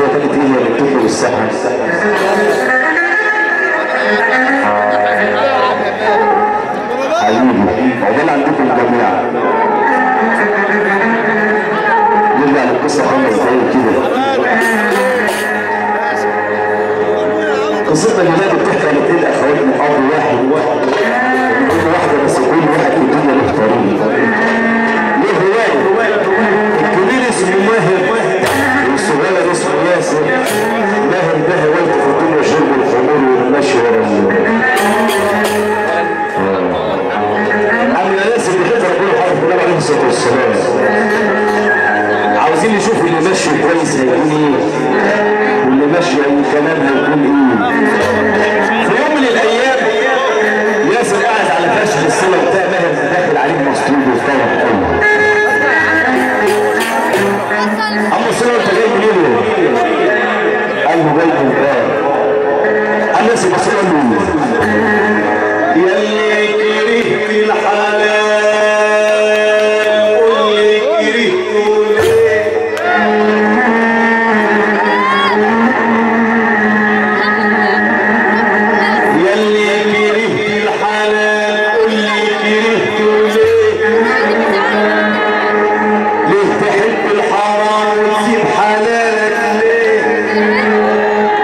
كانت هي اللي بتطلب السحر حبيبي عقبال عندكم جميعا نرجع للقصه خمس دقايق كده قصتنا اللي هي بتحكي عن اثنين اخوات من اب واحد ام واحده بس كل واحد في الدنيا له طريق ليه هوايه الكبير اسمه ماهر والصغير اسمه ياسر ماهر ده هوايته في الدنيا شرب الخمور والمشي ورا عم ياسر بيحب ربنا حافظ النبي عليه الصلاه والسلام عاوزين نشوف اللي ماشي كويس هيكون ايه واللي ماشي اي كلام هيكون ايه في يوم من الايام ياسر قاعد على فرش الصلاه بتاع ماهر داخل عليه مسطول وطلب كله اما الصلاه انت جاي منين قال له جاي من الباب قال له ياسر بص له يلي كرهت الحلال قول لي كرهته ليه يلي كرهت الحلال قول لي كرهته ليه ليه تحب الحرام وتسيب حلالك ليه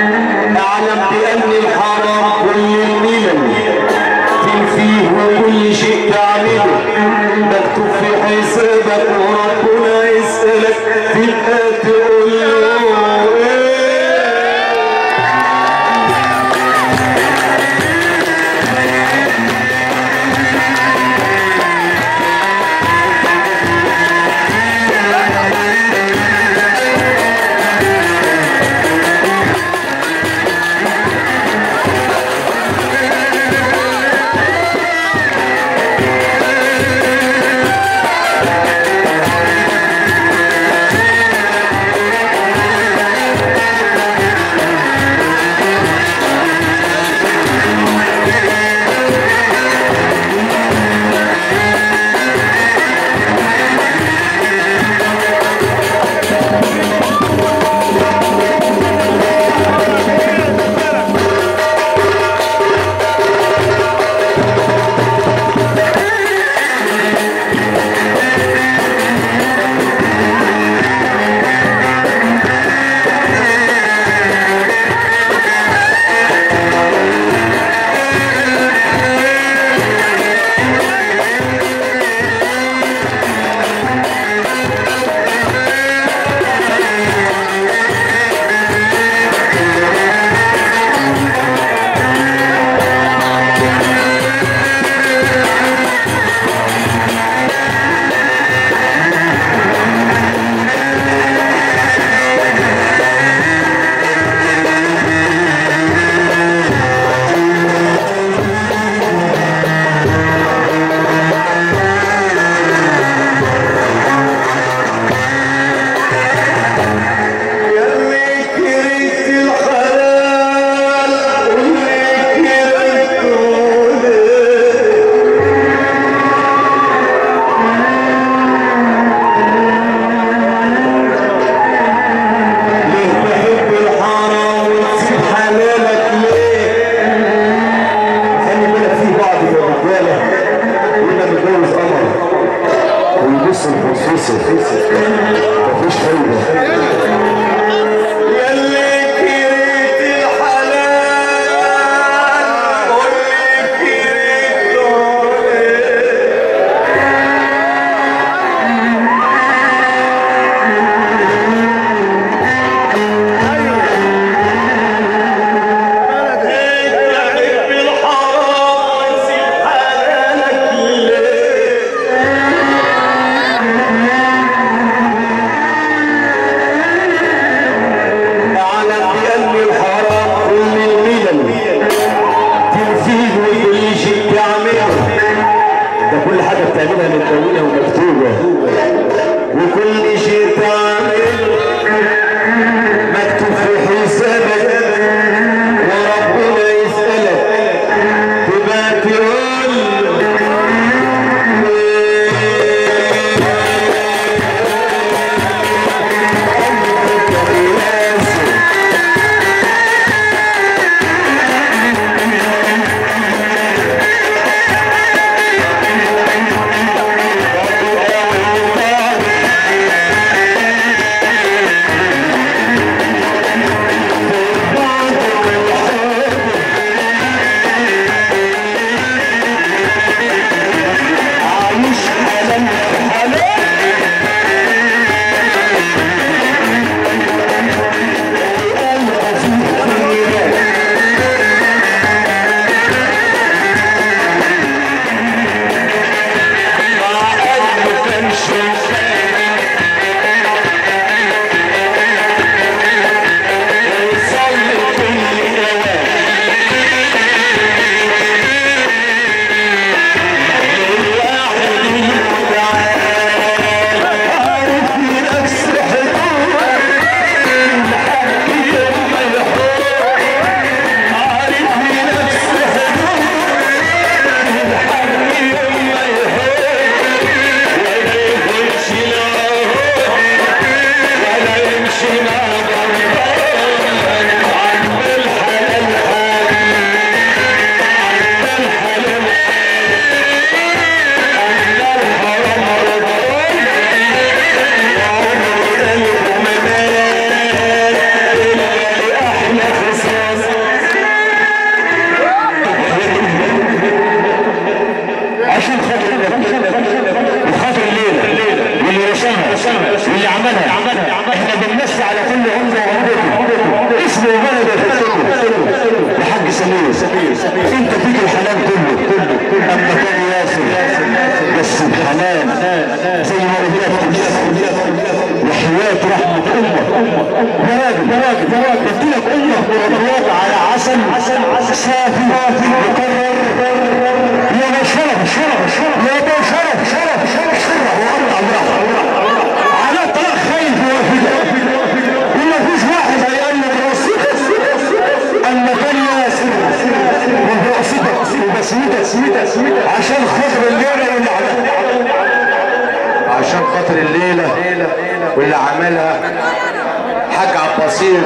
سمير سمير انت فيك الحنان كله كله اما كان ياسر بس الحنان زي ما قلت لك وحياة رحمة امك يا راجل يا راجل يا راجل قلت لك امك مرضيات على عسل عسل صافي مكرر يا ما شرف شرف شرف يا ما شرف شرف شرف شرف وقطع براحتك على طلاق خايف وافد وما فيش واحد هيقلب راسه اما كان ياسر وهو قصدك وبسيطك عشان خاطر الليله واللي عملها عشان خاطر الليلة واللي عملها حاج عباسير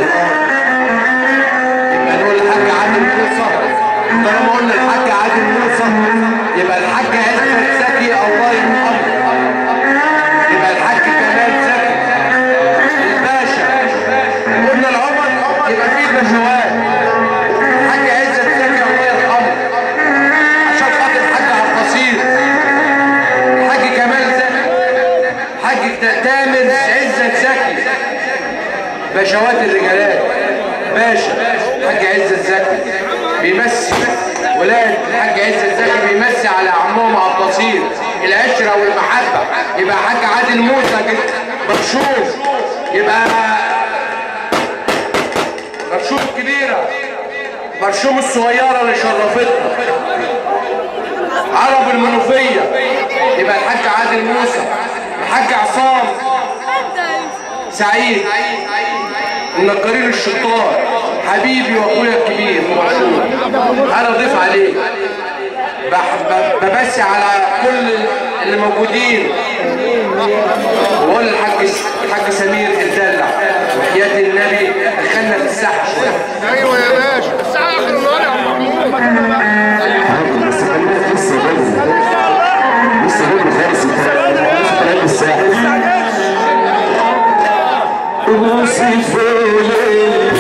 يبقى نقول الحاج عادل موسى طالما قلنا الحاج عادل موسى يبقى الحاج عزت زكي الله يرحمه يبقى الحاج كمال زكي الباشا قلنا العمر يبقى فيه البشوات الحاج عزت زكي الله يرحمه عشان خاطر الحاج عباسير حاج كمال زكي حاج تامر عزت زكي باشوات الرجالات باشا حاج عزت زكي بيمسي ولاد الحاج عزت زكي بيمسي على عمهم عباسير العشرة والمحبة يبقى حاج عادل موسى كده برشوم يبقى برشوم الكبيرة برشوم الصغيرة اللي شرفتنا عرب المنوفية يبقى الحاج عادل موسى الحاج عصام سعيد النقارين الشطار حبيبي واخويا الكبير مشهور انا اضيف عليه بح- ب- بمسي على كل اللي موجودين واقول للحاج الحاج سمير الدلع وحياة النبي دخلنا في الساحه شويه ايوه يا باشا الساعه اخر النهار يا عم محمود بس خلي بالك لسه بدري لسه بدري خالص انت لسه كلام الساعه وصف لي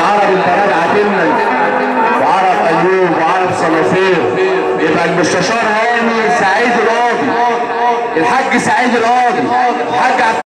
عرب البنات عاتمنا وعرب ايوب وعرب صنافير يبقى المستشار هاني سعيد القاضي الحاج سعيد القاضي الحاج